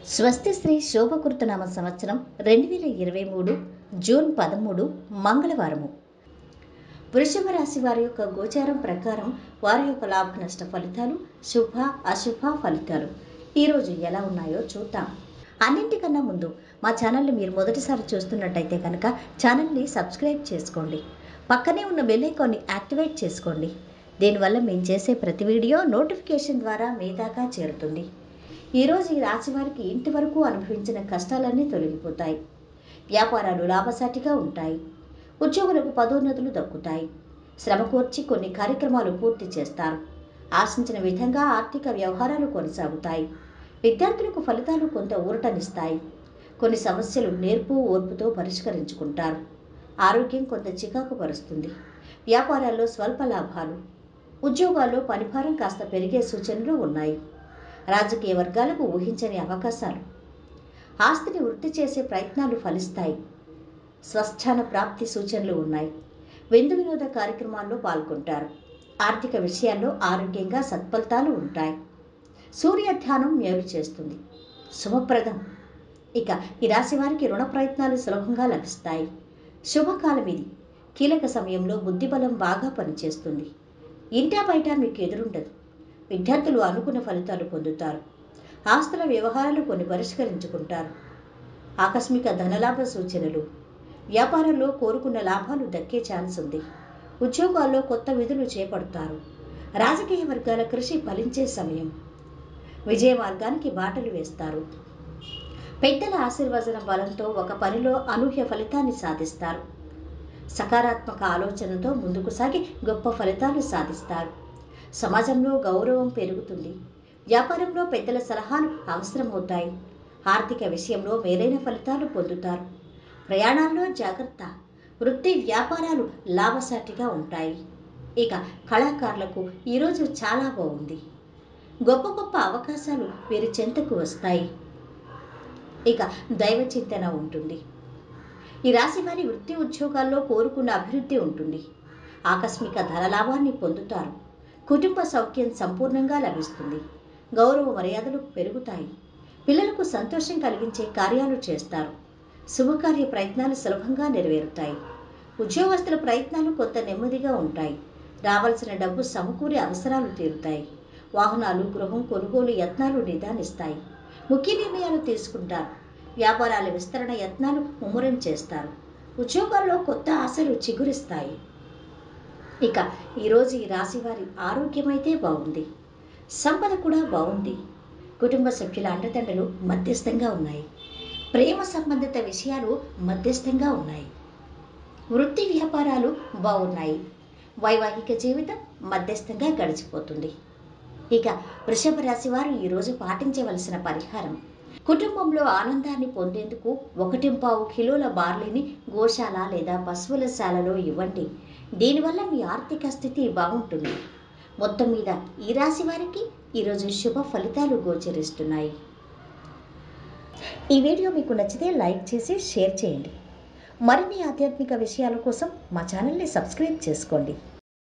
స్వస్తి శ్రీ శోభకృతనామ సంవత్సరం రెండు వేల ఇరవై మూడు జూన్ పదమూడు మంగళవారము వృషభ రాశి వారి యొక్క గోచారం ప్రకారం వారి యొక్క లాభ నష్ట ఫలితాలు శుభ అశుభ ఫలితాలు ఈరోజు ఎలా ఉన్నాయో చూద్దాం అన్నింటికన్నా ముందు మా ఛానల్ని మీరు మొదటిసారి చూస్తున్నట్టయితే కనుక ఛానల్ని సబ్స్క్రైబ్ చేసుకోండి పక్కనే ఉన్న బెల్ ఐకాన్ని యాక్టివేట్ చేసుకోండి దీనివల్ల మేము చేసే ప్రతి వీడియో నోటిఫికేషన్ ద్వారా మీ దాకా చేరుతుంది ఈరోజు ఈ రాశి వారికి ఇంటి వరకు అనుభవించిన కష్టాలన్నీ తొలగిపోతాయి వ్యాపారాలు లాభసాటిగా ఉంటాయి ఉద్యోగులకు పదోన్నతులు దక్కుతాయి శ్రమ కోర్చి కొన్ని కార్యక్రమాలు పూర్తి చేస్తారు ఆశించిన విధంగా ఆర్థిక వ్యవహారాలు కొనసాగుతాయి విద్యార్థులకు ఫలితాలు కొంత ఊరటనిస్తాయి కొన్ని సమస్యలు నేర్పు ఓర్పుతో పరిష్కరించుకుంటారు ఆరోగ్యం కొంత చికాకు పరుస్తుంది వ్యాపారాల్లో స్వల్ప లాభాలు ఉద్యోగాల్లో పనిభారం కాస్త పెరిగే సూచనలు ఉన్నాయి రాజకీయ వర్గాలకు ఊహించని అవకాశాలు ఆస్తిని వృద్ధి చేసే ప్రయత్నాలు ఫలిస్తాయి స్వస్థాన ప్రాప్తి సూచనలు ఉన్నాయి విందు వినోద కార్యక్రమాల్లో పాల్గొంటారు ఆర్థిక విషయాల్లో ఆరోగ్యంగా సత్ఫలితాలు ఉంటాయి సూర్య ధ్యానం మేలు చేస్తుంది శుభప్రదం ఇక ఈ రాశి వారికి రుణ ప్రయత్నాలు సులభంగా లభిస్తాయి శుభకాలం ఇది కీలక సమయంలో బుద్ధిబలం బాగా పనిచేస్తుంది ఇంటా బయట మీకు ఎదురుండదు విద్యార్థులు అనుకున్న ఫలితాలు పొందుతారు ఆస్తుల వ్యవహారాలు కొన్ని పరిష్కరించుకుంటారు ఆకస్మిక ధనలాభ సూచనలు వ్యాపారంలో కోరుకున్న లాభాలు దక్కే ఛాన్స్ ఉంది ఉద్యోగాల్లో కొత్త విధులు చేపడతారు రాజకీయ వర్గాల కృషి ఫలించే సమయం విజయ మార్గానికి బాటలు వేస్తారు పెద్దల ఆశీర్వచన బలంతో ఒక పనిలో అనూహ్య ఫలితాన్ని సాధిస్తారు సకారాత్మక ఆలోచనతో ముందుకు సాగి గొప్ప ఫలితాలు సాధిస్తారు సమాజంలో గౌరవం పెరుగుతుంది వ్యాపారంలో పెద్దల సలహాలు అవసరమవుతాయి ఆర్థిక విషయంలో మేలైన ఫలితాలు పొందుతారు ప్రయాణాల్లో జాగ్రత్త వృత్తి వ్యాపారాలు లాభసాటిగా ఉంటాయి ఇక కళాకారులకు ఈరోజు చాలా బాగుంది గొప్ప గొప్ప అవకాశాలు వీరి చెంతకు వస్తాయి ఇక దైవ చింతన ఉంటుంది ఈ రాశి వారి వృత్తి ఉద్యోగాల్లో కోరుకున్న అభివృద్ధి ఉంటుంది ఆకస్మిక ధనలాభాన్ని పొందుతారు కుటుంబ సౌఖ్యం సంపూర్ణంగా లభిస్తుంది గౌరవ మర్యాదలు పెరుగుతాయి పిల్లలకు సంతోషం కలిగించే కార్యాలు చేస్తారు శుభకార్య ప్రయత్నాలు సులభంగా నెరవేరుతాయి ఉద్యోగస్తుల ప్రయత్నాలు కొంత నెమ్మదిగా ఉంటాయి రావాల్సిన డబ్బు సమకూరే అవసరాలు తీరుతాయి వాహనాలు గృహం కొనుగోలు యత్నాలు నిదానిస్తాయి ముఖ్య నిర్ణయాలు తీసుకుంటారు వ్యాపారాల విస్తరణ యత్నాలు ముమ్మరం చేస్తారు ఉద్యోగాల్లో కొత్త ఆశలు చిగురిస్తాయి ఇక ఈరోజు ఈ రాశి వారి ఆరోగ్యమైతే బాగుంది సంపద కూడా బాగుంది కుటుంబ సభ్యుల అండదండలు మధ్యస్థంగా ఉన్నాయి ప్రేమ సంబంధిత విషయాలు మధ్యస్థంగా ఉన్నాయి వృత్తి వ్యాపారాలు బాగున్నాయి వైవాహిక జీవితం మధ్యస్థంగా గడిచిపోతుంది ఇక వృషభ రాశి వారు ఈరోజు పాటించవలసిన పరిహారం కుటుంబంలో ఆనందాన్ని పొందేందుకు ఒకటింపావు కిలోల బార్లీని గోశాల లేదా పశువుల శాలలో ఇవ్వండి దీనివల్ల మీ ఆర్థిక స్థితి బాగుంటుంది మొత్తం మీద ఈ రాశి వారికి ఈరోజు శుభ ఫలితాలు గోచరిస్తున్నాయి ఈ వీడియో మీకు నచ్చితే లైక్ చేసి షేర్ చేయండి మరిన్ని ఆధ్యాత్మిక విషయాల కోసం మా ఛానల్ని సబ్స్క్రైబ్ చేసుకోండి